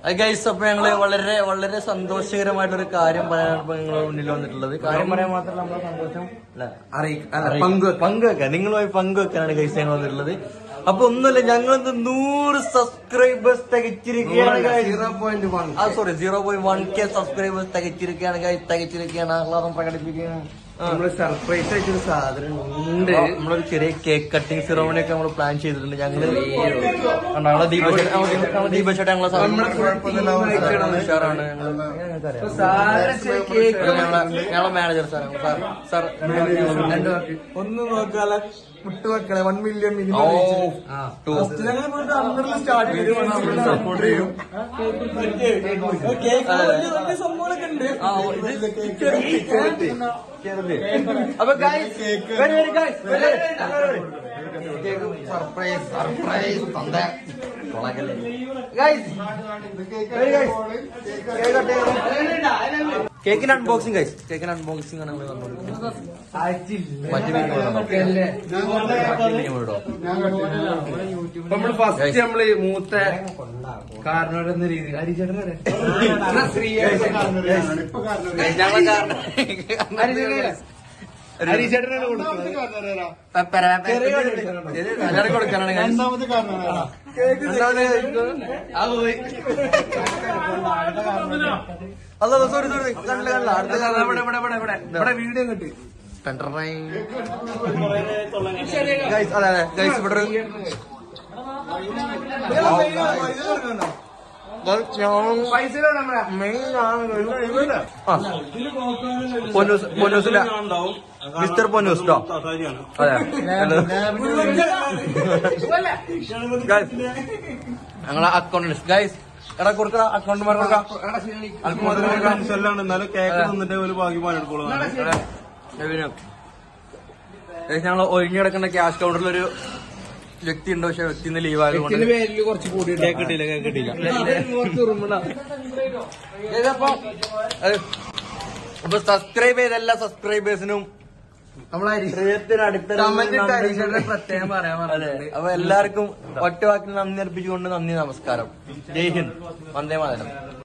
Guys അപ്പൊ ഞങ്ങള് വളരെ വളരെ സന്തോഷകരമായിട്ടൊരു കാര്യം പറയാനാണ് ഇപ്പൊ നിങ്ങളുടെ മുന്നിൽ വന്നിട്ടുള്ളത് കാര്യം പറയാൻ മാത്രമല്ല നമ്മുടെ സന്തോഷം അല്ല അറിയിക്കാം പങ്ക് പങ്കുവെക്കാൻ നിങ്ങളുമായി പങ്കുവെക്കാനാണ് ഗൈസ് ഞങ്ങൾ വന്നിട്ടുള്ളത് അപ്പൊ ഒന്നുമില്ല ഞങ്ങൾ നൂറ് സബ്സ്ക്രൈബേഴ്സ് തികച്ചിരിക്കുകയാണ് guys. സീറോ പോയിന്റ് വൺ ആ sorry zero point one K subscribers തികച്ചിരിക്കുകയാണ് guys. തികച്ചിരിക്കുകയാണ് ആഹ്ലാദം പ്രകടിപ്പിക്കുകയാണ് നമ്മള് സർപ്രൈസ് ആയിട്ടൊരു സാധനം ഉണ്ട് ആ, നമ്മളൊരു ചെറിയ കേക്ക് കട്ടിംഗ് സെറോമണി ഒക്കെ നമ്മൾ പ്ലാൻ ചെയ്തിട്ടുണ്ട് ഞങ്ങള് ഞങ്ങളെ ദീപശേട്ട ഞങ്ങളെ ദീപശേട്ട ഞങ്ങളെ നമ്മളെ കുഴപ്പമൊന്നുമില്ല. ഉഷാറാണ് ഞങ്ങള് ഞങ്ങൾക്കറിയാം. സാധനം കേക്ക് ഞങ്ങളെ ഞങ്ങളെ മാനേജർ സാർ സാർ സാർ രണ്ട് വാക്ക് ഒന്ന് നോക്കാല മുട്ട് മക്കളെ വൺ മില്യൺ ഓ ടു ഞങ്ങൾ പോയിട്ട് അന്നേരം സ്റ്റാർട്ട് ചെയ്ത് സപ്പോർട്ട് ചെയ്യും സംഭവങ്ങളൊക്കെ ഉണ്ട് ആ, ഓ, ഇത് ചെറുത്, ചെറുത്, ചെറുത്. അപ്പൊ guys, വരൂ, വരൂ, guys, വരൂ, വരൂ. സർപ്രൈസ് സർപ്രൈസ് തന്ത കൊളകല്ലേ ഗൈസ് കേക്കിന്റെ അൺബോക്സിംഗ് ഗൈസ് കേക്കിന്റെ അൺബോക്സിംഗ് ആണ് നമ്മൾ കണ്ടോണ്ടിരിക്കുന്നത് മറ്റു വീഡിയോ നമ്മള് ഫസ്റ്റ് നമ്മള് മൂത്ത കാരണവർ എന്ന രീതി ഹരിചേട്ടനെ ഞങ്ങളെ കാരണം ഹരിചേട്ടനാണ് കൊടുക്കുന്നത് എല്ലാവരും കൊടുക്കാനാണ് guys. രണ്ടാമത്തെ കാരണമാണ് ആ പോയി അല്ല സോറി സോറി കണ്ടില്ല കണ്ടില്ല അടുത്ത ഇവിടെ കാരണം ഇവിടെ ഇവിടെ ഇവിടെ ഇവിടെ വീഡിയോ കിട്ടി ഗൈസ് അതെ അതെ ഗൈസ് ഇവിടെ ഒരു പൈസ നമ്മളെ പൊന്നൂസ് പൊന്നൂസിന്റെ മിസ്റ്റർ പൊന്നൂസ് ട്ടോ അതെ ഗൈസ് ഞങ്ങളെ അക്കൗണ്ട് ഗൈസ് എടാ കൊടുക്കടാ അക്കൗണ്ട് കൊടുക്കാം ടെൻഷനിലാണ് എന്നാലും കേക്ക് തന്നിട്ട് ഒരു ഭാഗ്യമാണ് എടുക്കുള്ളൂ ഞങ്ങൾ ഒഴിഞ്ഞു കിടക്കുന്ന ക്യാഷ് കൗണ്ടറിൽ ഒരു വ്യക്തി ഉണ്ട് പക്ഷെ വ്യക്തി ഇന്ന് ലീവ് ആയതുകൊണ്ട് ഇതിന്റെ പേരിൽ കുറച്ച് കൂടി കേക്ക് കിട്ടിയില്ല കേക്ക് കിട്ടിയില്ല ഇതപ്പോ അപ്പൊ സബ്സ്ക്രൈബ് ചെയ്ത എല്ലാ സബ്സ്ക്രൈബേഴ്സിനും നമ്മളെ ഹൃദയത്തിന് അടുത്ത കമന്റ് ഇട്ട് ഹരിചേട്ടനെ പ്രത്യേകം പറയാൻ അതെ പറഞ്ഞിട്ടുണ്ട് അപ്പൊ എല്ലാവർക്കും ഒറ്റ വാക്കിൽ നന്ദി അർപ്പിച്ചുകൊണ്ട് നന്ദി നമസ്കാരം ജയ് ഹിന്ദ് വന്ദേ മാതരം